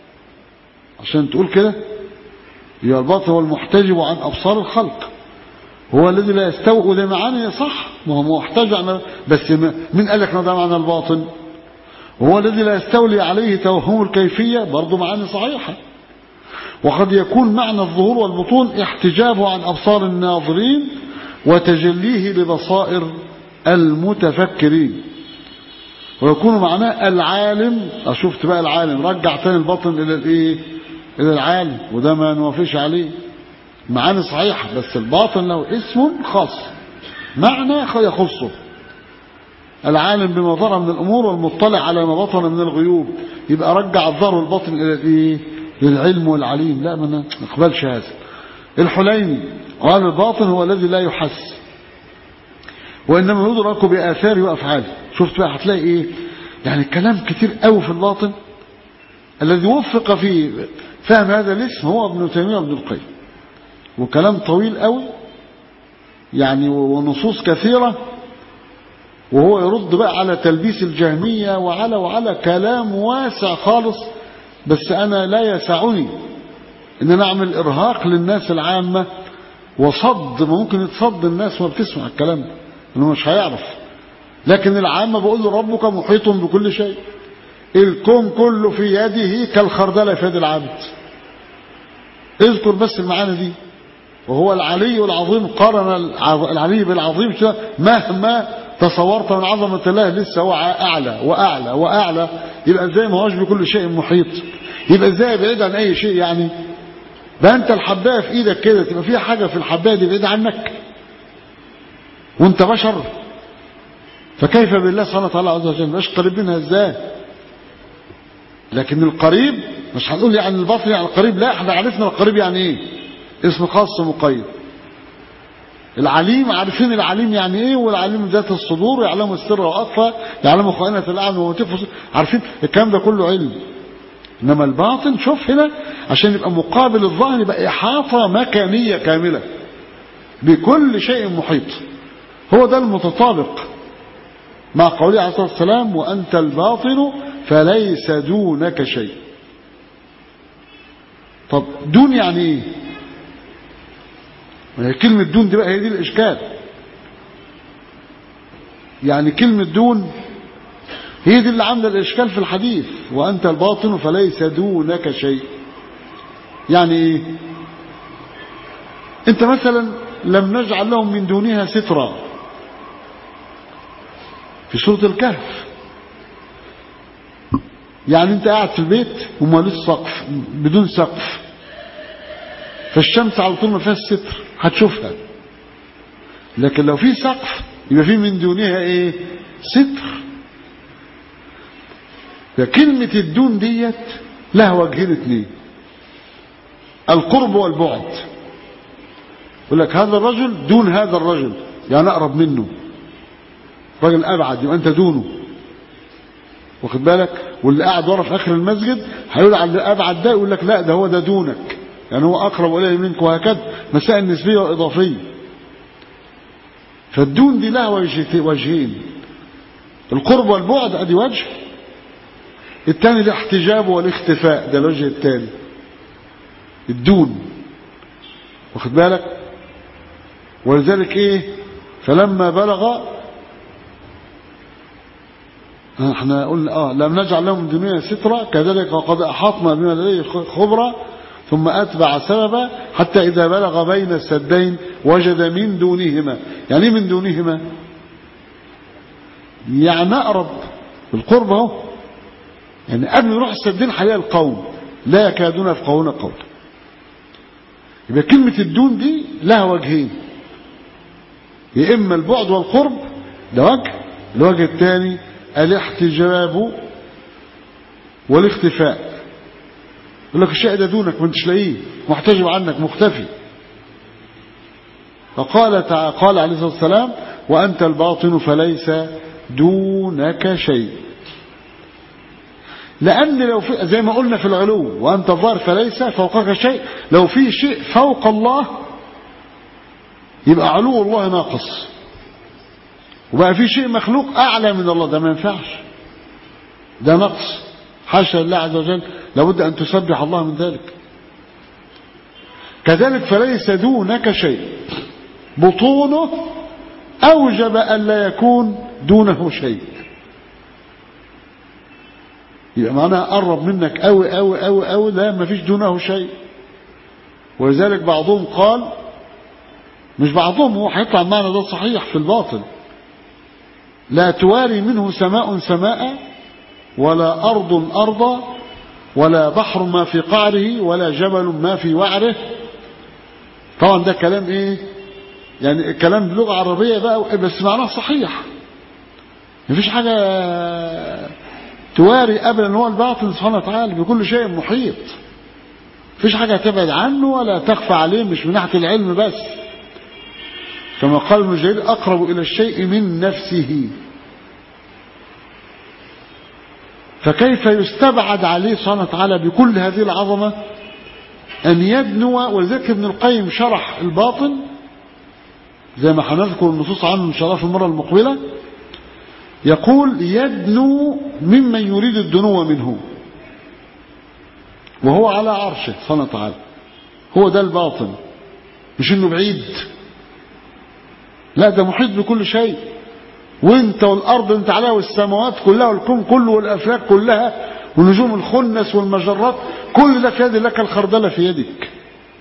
S2: عشان تقول كده يبقى الباطن هو المحتجب عن أبصار الخلق هو الذي لا يستوعب وده معاني صح ما هو محتاج عن بس من قال لك ده معنى الباطن هو الذي لا يستولي عليه توهم الكيفية برضه معاني صحيحة وقد يكون معنى الظهور والبطون احتجابه عن أبصار الناظرين وتجليه لبصائر المتفكرين ويكون معناه العالم شفت بقى العالم رجع تاني البطن الى الايه الى العالم وده ما نوافقش عليه معاني صحيحة بس الباطن له اسم خاص معنى يخصه العالم بما ظهر من الأمور والمطلع على ما بطن من الغيوب يبقى رجع الظهر والبطن إلى الايه للعلم والعليم لا ما نقبلش هذا الحليمي قال الباطن هو الذي لا يحس وإنما يدرك بآثاره وأفعاله شفت بقى هتلاقي إيه يعني كلام كتير قوي في الباطن الذي وفق في فهم هذا الاسم هو ابن تيمية وابن القيم وكلام طويل قوي يعني ونصوص كثيرة وهو يرد بقى على تلبيس الجهمية وعلى وعلى كلام واسع خالص بس أنا لا يسعني إن أنا أعمل إرهاق للناس العامة وصد ممكن يتصد الناس ما بتسمع الكلام ده إنه مش هيعرف لكن العامة بقول له ربك محيط بكل شيء الكون كله في يده كالخردلة في يد العبد اذكر بس المعاني دي وهو العلي العظيم قارن العلي بالعظيم مهما تصورت من عظمة الله لسه هو أعلى وأعلى وأعلى يبقى ازاي ما هوش بكل شيء محيط يبقى ازاي بعيد عن أي شيء يعني ده أنت الحباية في إيدك كده تبقى فيها حاجة في الحباية دي بعيد عنك وأنت بشر فكيف بالله سبحانه وتعالى عز وجل مش قريب منها ازاي لكن القريب مش هنقول يعني الباطن يعني القريب لا احنا عرفنا القريب يعني ايه اسم خاص مقيد العليم عارفين العليم يعني ايه والعليم ذات الصدور يعلم السر واخفى يعلم خائنة الاعين وتفس عارفين الكلام ده كله علم انما الباطن شوف هنا عشان يبقى مقابل الظاهر يبقى احاطة مكانية كاملة بكل شيء محيط هو ده المتطابق مع قوله عليه الصلاة والسلام وأنت الباطن فليس دونك شيء طب دون يعني ايه هي كلمة دون دي بقى هي دي الإشكال يعني كلمة دون هي دي اللي عاملة الإشكال في الحديث وأنت الباطن فليس دونك شيء يعني ايه انت مثلا لم نجعل لهم من دونها سترا في سورة الكهف يعني انت قاعد في البيت ومالوش سقف بدون سقف فالشمس على طول ما فيهاش ستر هتشوفها لكن لو في سقف يبقى في من دونها ايه ستر فكلمة الدون ديت لها وجهين اثنين القرب والبعد يقول لك هذا الرجل دون هذا الرجل يعني اقرب منه راجل ابعد يبقى انت دونه واخد بالك واللي قاعد ورا في اخر المسجد هيقول على اللي ابعد ده يقول لك لا ده هو ده دونك يعني هو اقرب اليه منك وهكذا مسائل نسبيه واضافيه فالدون دي لها وجهين القرب والبعد ادي وجه الثاني الاحتجاب والاختفاء ده الوجه الثاني الدون واخد بالك ولذلك ايه فلما بلغ احنا قلنا اه لم نجعل لهم من دنيا سترة كذلك وقد احاطنا بما لديه خبرة ثم اتبع سببا حتى اذا بلغ بين السدين وجد من دونهما يعني من دونهما يعني اقرب القرب اهو يعني قبل يروح السدين هيلاقي القوم لا يكادون يفقهون قولا يبقى كلمة الدون دي لها وجهين يا إما البعد والقرب ده وجه الوجه الثاني الاحتجاب والاختفاء يقول لك الشيء ده دونك ما انتش لاقيه محتجب عنك مختفي فقال قال عليه الصلاة والسلام وأنت الباطن فليس دونك شيء لأن لو في زي ما قلنا في العلو وأنت الظاهر فليس فوقك شيء لو في شيء فوق الله يبقى علو الله ناقص وبقى في شيء مخلوق أعلى من الله ده ما ينفعش ده نقص حاشا لله عز وجل لابد أن تسبح الله من ذلك كذلك فليس دونك شيء بطونه أوجب أن لا يكون دونه شيء يبقى معناها قرب منك قوي قوي قوي قوي لا ما فيش دونه شيء ولذلك بعضهم قال مش بعضهم هو هيطلع المعنى ده صحيح في الباطل لا تواري منه سماء سماء ولا أرض أرضا ولا بحر ما في قعره ولا جبل ما في وعره طبعا ده كلام ايه يعني كلام بلغة عربية بقى بس معناه صحيح مفيش حاجة تواري ابدا هو الباطن سبحانه وتعالى بكل شيء محيط مفيش حاجة تبعد عنه ولا تخفى عليه مش من ناحية العلم بس كما قال ابن جرير أقرب إلى الشيء من نفسه فكيف يستبعد عليه سبحانه وتعالى بكل هذه العظمة أن يدنو ولذلك ابن القيم شرح الباطن زي ما هنذكر النصوص عنه إن شاء الله في المرة المقبلة يقول يدنو ممن يريد الدنو منه وهو على عرشه سبحانه وتعالى هو ده الباطن مش انه بعيد لا ده محيط بكل شيء وانت والارض انت عليها والسماوات كلها والكون كله والافلاك كلها ونجوم الخنس والمجرات كل ده في يد لك الخردلة في يدك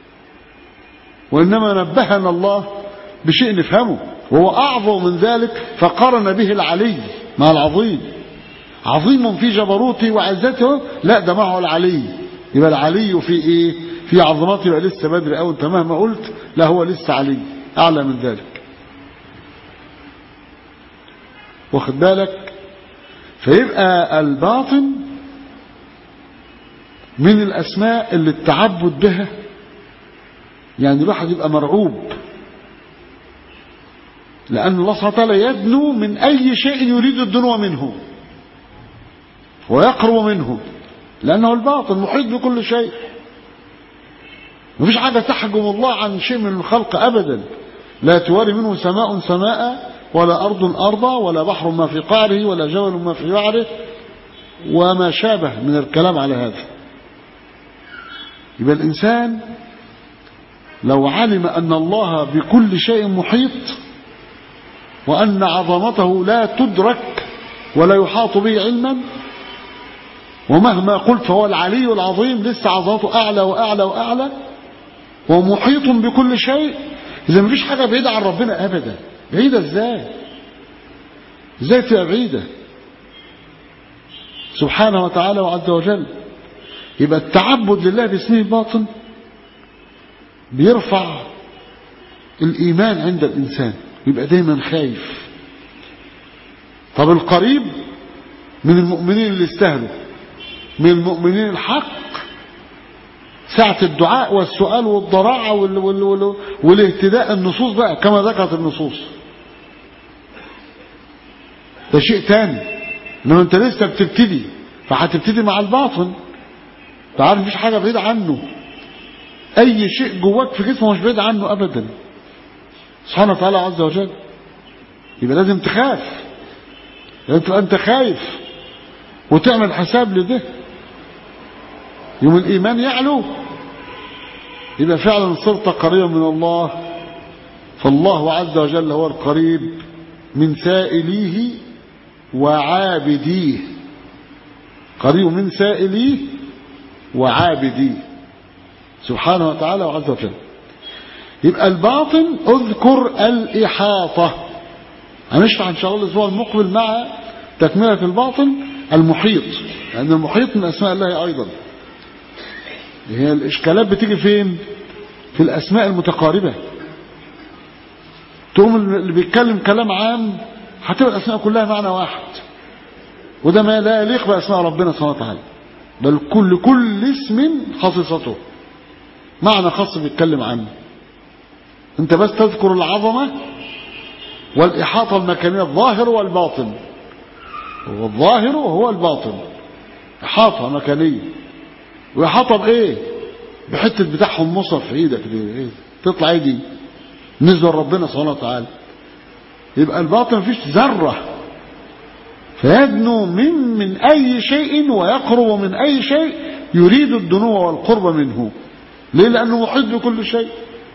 S2: وانما نبهنا الله بشيء نفهمه وهو اعظم من ذلك فقارن به العلي مع العظيم عظيم في جبروته وعزته لا ده معه العلي يبقى العلي في ايه في عظمته يبقى لسه بدري او انت مهما قلت لا هو لسه علي اعلى من ذلك واخد بالك فيبقى الباطن من الأسماء اللي التعبد بها يعني الواحد يبقى مرعوب لأن الله سبحانه وتعالى يدنو من أي شيء يريد الدنو منه ويقرب منه لأنه الباطن محيط بكل شيء مفيش حاجة تحجم الله عن شيء من الخلق أبدا لا تواري منه سماء سماء ولا أرض أرضا ولا بحر ما في قعره ولا جبل ما في وعره وما شابه من الكلام على هذا يبقى الإنسان لو علم أن الله بكل شيء محيط وأن عظمته لا تدرك ولا يحاط به علما ومهما قلت فهو العلي العظيم لسه عظمته أعلى وأعلى وأعلى ومحيط بكل شيء إذا مفيش حاجة بعيدة عن ربنا أبدا بعيدة ازاي ازاي تبقى بعيدة سبحانه وتعالى وعز وجل يبقى التعبد لله باسمه الباطن بيرفع الإيمان عند الإنسان يبقى دايما خايف طب القريب من المؤمنين اللي استهلوا من المؤمنين الحق ساعة الدعاء والسؤال والضراعة وال وال وال والاهتداء النصوص بقى كما ذكرت النصوص ده شيء تاني انما انت لسه بتبتدي فهتبتدي مع الباطن تعرف مفيش حاجة بعيدة عنه اي شيء جواك في جسمه مش بعيد عنه ابدا سبحانه وتعالى عز وجل يبقى لازم تخاف لازم تبقى انت خايف وتعمل حساب لده يوم الايمان يعلو يبقى فعلا صرت قريبا من الله فالله عز وجل هو القريب من سائليه وعابديه قريب من سائليه وعابديه سبحانه وتعالى وعز وجل يبقى الباطن اذكر الإحاطة هنشرح إن شاء الله الأسبوع المقبل مع تكملة الباطن المحيط لأن المحيط من أسماء الله أيضا هي الإشكالات بتيجي فين في الأسماء المتقاربة تقوم اللي بيتكلم كلام عام هتبقى الأسماء كلها معنى واحد وده ما لا يليق بأسماء ربنا سبحانه وتعالى بل كل كل اسم خصيصته معنى خاص بيتكلم عنه انت بس تذكر العظمة والإحاطة المكانية الظاهر والباطن هو الظاهر وهو الباطن إحاطة مكانية وإحاطة بإيه بحتة بتاعهم مصر في إيدك دي إيه؟ تطلع إيه دي بالنسبة لربنا سبحانه وتعالى يبقى الباطن مفيش ذرة فيدنو من من أي شيء ويقرب من أي شيء يريد الدنو والقرب منه ليه لأنه محيط بكل شيء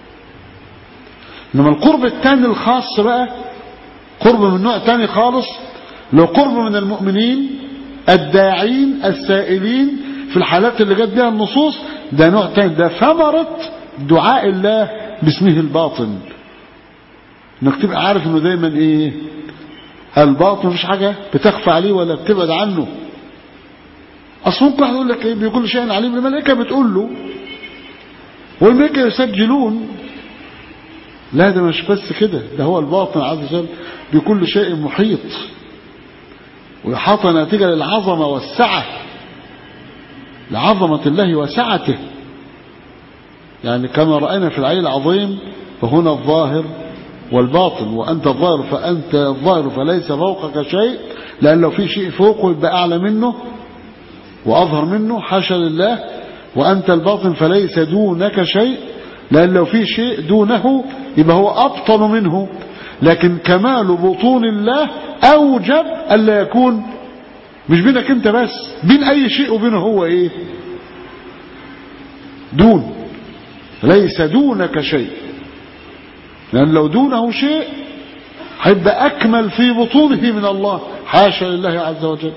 S2: إنما القرب الثاني الخاص بقى قرب من نوع تاني خالص لو قرب من المؤمنين الداعين السائلين في الحالات اللي جت بها النصوص ده نوع تاني ده ثمرة دعاء الله باسمه الباطن انك تبقى عارف انه دايما ايه الباطن مفيش حاجة بتخفى عليه ولا بتبعد عنه اصل ممكن واحد يقول لك ايه بكل شيء عليم الملائكة بتقول له والملائكة يسجلون لا ده مش بس كده ده هو الباطن عز وجل بكل شيء محيط ويحاط ناتجة للعظمة والسعة لعظمة الله وسعته يعني كما رأينا في العين العظيم فهنا الظاهر والباطن وأنت الظاهر فأنت الظاهر فليس فوقك شيء لأن لو في شيء فوقه يبقى أعلى منه وأظهر منه حاشا لله وأنت الباطن فليس دونك شيء لأن لو في شيء دونه يبقى هو أبطن منه لكن كمال بطون الله أوجب ألا يكون مش بينك أنت بس بين أي شيء وبينه هو إيه دون ليس دونك شيء لأن لو دونه شيء هيبقى أكمل في بطونه من الله حاشا لله عز وجل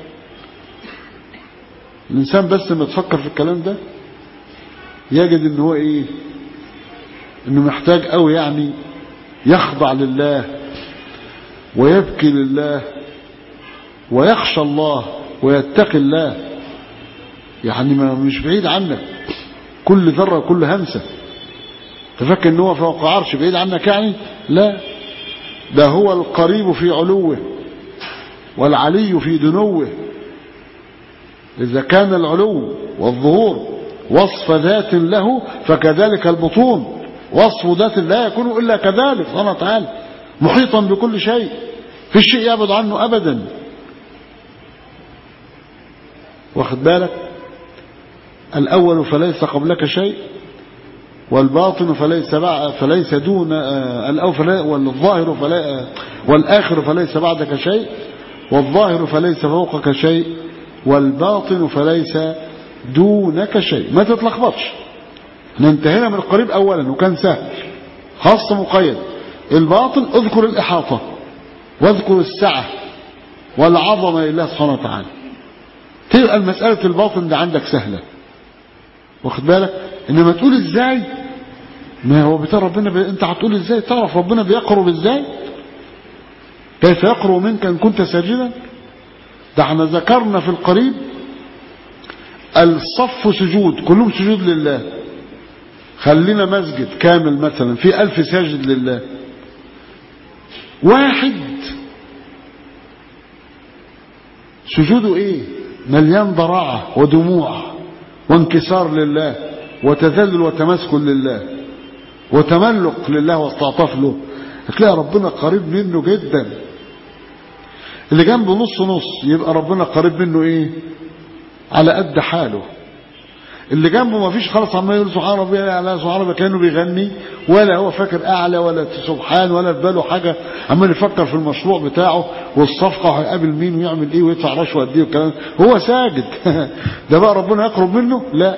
S2: الإنسان بس لما تفكر في الكلام ده يجد ان هو ايه انه محتاج قوي يعني يخضع لله ويبكي لله ويخشى الله ويتقي الله يعني ما مش بعيد عنك كل ذرة كل همسة تفكر ان هو فوق عرش بعيد عنك يعني لا ده هو القريب في علوه والعلي في دنوه إذا كان العلو والظهور وصف ذات له فكذلك البطون وصف ذات لا يكون إلا كذلك سبحانه وتعالى محيطا بكل شيء في شيء يبعد عنه أبدا واخد بالك الأول فليس قبلك شيء والباطن فليس فليس دون الأول والظاهر فلا والآخر فليس بعدك شيء والظاهر فليس فوقك شيء والباطن فليس دونك شيء ما تتلخبطش احنا انتهينا من القريب اولا وكان سهل خاص مقيد الباطن اذكر الاحاطة واذكر السعة والعظمة لله سبحانه وتعالى تبقى المسألة الباطن ده عندك سهلة واخد بالك انما تقول ازاي ما هو بتاع ربنا بي... انت هتقول ازاي تعرف ربنا بيقرب ازاي كيف يقرب منك ان كنت ساجدا ده احنا ذكرنا في القريب الصف سجود كلهم سجود لله خلينا مسجد كامل مثلا في ألف ساجد لله واحد سجوده ايه مليان ضراعة ودموع وانكسار لله وتذلل وتمسك لله وتملق لله واستعطاف له هتلاقي ربنا قريب منه جدا اللي جنبه نص نص يبقى ربنا قريب منه ايه على قد حاله اللي جنبه ما فيش خالص عمال يقول سبحان ربي الاعلى سبحان ربي كانه بيغني ولا هو فاكر اعلى ولا سبحان ولا في باله حاجه عمال يفكر في المشروع بتاعه والصفقه وهيقابل مين ويعمل ايه ويدفع رشوه قد ايه والكلام هو ساجد ده بقى ربنا يقرب منه لا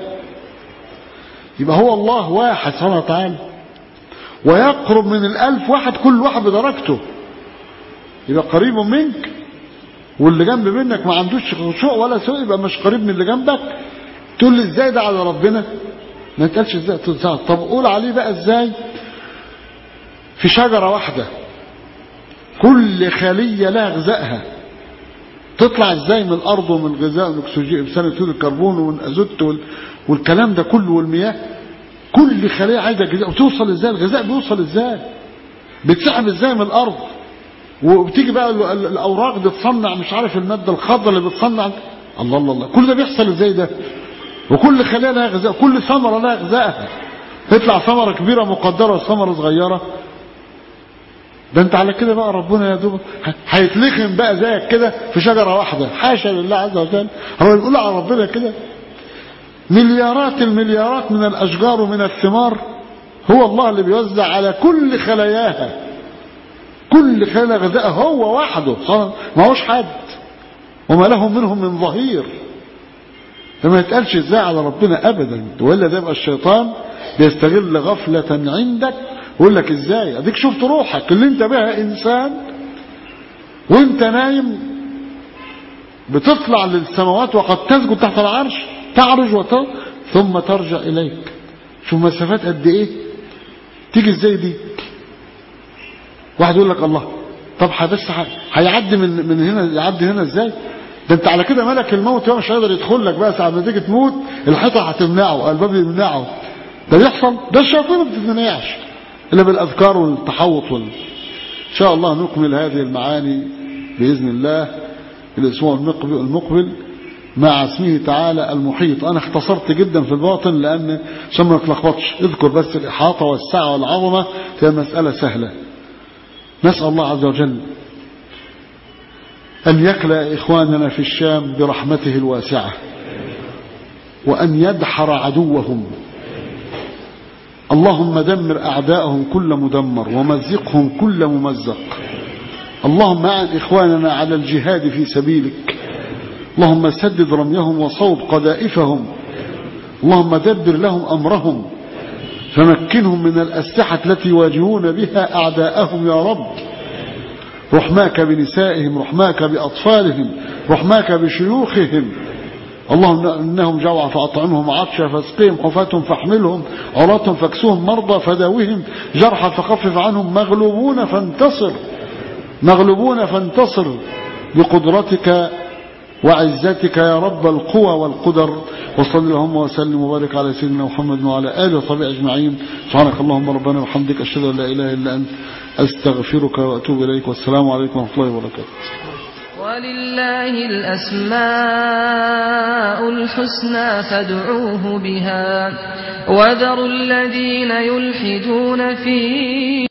S2: يبقى هو الله واحد سبحانه وتعالى ويقرب من الألف واحد كل واحد بدرجته يبقى قريب منك واللي جنب منك ما عندوش خشوع ولا سوء يبقى مش قريب من اللي جنبك تقول لي ازاي ده على ربنا ما تقالش ازاي تقول طب قول عليه بقى ازاي في شجرة واحدة كل خلية لها غذائها تطلع ازاي من الارض ومن الغذاء ومن الاكسجين ثاني اكسيد الكربون والازوت وال... والكلام ده كله والمياه كل خلية عايزة غذاء وتوصل ازاي الغذاء بيوصل ازاي بتسحب ازاي من الارض وبتيجي بقى ال- ال- الاوراق دي تصنع مش عارف المادة الخضراء اللي بتصنع الله الله الله كل ده بيحصل ازاي ده وكل خلية لها غذاء كل ثمرة لها غذائها تطلع ثمرة كبيرة مقدرة وثمرة صغيرة ده انت على كده بقى ربنا يا دوب هيتلخم بقى زيك كده في شجرة واحدة حاشا لله عز وجل هو يقول على ربنا كده مليارات المليارات من الأشجار ومن الثمار هو الله اللي بيوزع على كل خلاياها كل خلايا غذاء هو وحده ما هوش حد وما لهم منهم من ظهير فما يتقالش ازاي على ربنا ابدا ولا ده يبقى الشيطان بيستغل غفلة عندك ويقول لك ازاي اديك شفت روحك اللي انت بها انسان وانت نايم بتطلع للسماوات وقد تسجد تحت العرش تعرج وت... ثم ترجع اليك شوف مسافات قد ايه تيجي ازاي دي واحد يقول لك الله طب بس هيعدي من من هنا يعدي هنا ازاي ده انت على كده ملك الموت هو مش هيقدر يدخل لك بقى ساعه ما تيجي تموت الحيطه هتمنعه الباب يمنعه ده بيحصل ده الشياطين ما بتتمنعش الا بالاذكار والتحوط وال... ان شاء الله نكمل هذه المعاني باذن الله الاسبوع المقبل المقبل مع اسمه تعالى المحيط انا اختصرت جدا في الباطن لان عشان ما نتلخبطش اذكر بس الاحاطه والسعه والعظمه هي مساله سهله نسال الله عز وجل أن يكلأ إخواننا في الشام برحمته الواسعة وأن يدحر عدوهم اللهم دمر أعداءهم كل مدمر ومزقهم كل ممزق اللهم أعن إخواننا على الجهاد في سبيلك اللهم سدد رميهم وصوب قذائفهم اللهم دبر لهم أمرهم فمكنهم من الأسلحة التي يواجهون بها أعداءهم يا رب رحماك بنسائهم رحماك بأطفالهم رحماك بشيوخهم اللهم إنهم جوع فأطعمهم عطشا فاسقهم حفاة فاحملهم عراة فاكسوهم مرضى فداوهم جرحى فخفف عنهم مغلوبون فانتصر مغلوبون فانتصر بقدرتك وعزتك يا رب القوى والقدر وصل اللهم وسلم وبارك على سيدنا محمد وعلى آله وصحبه أجمعين سبحانك اللهم ربنا وبحمدك أشهد أن لا إله إلا أنت أستغفرك وأتوب إليك والسلام عليكم ورحمة الله وبركاته
S1: ولله الأسماء الحسنى فادعوه بها وذروا الذين يلحدون في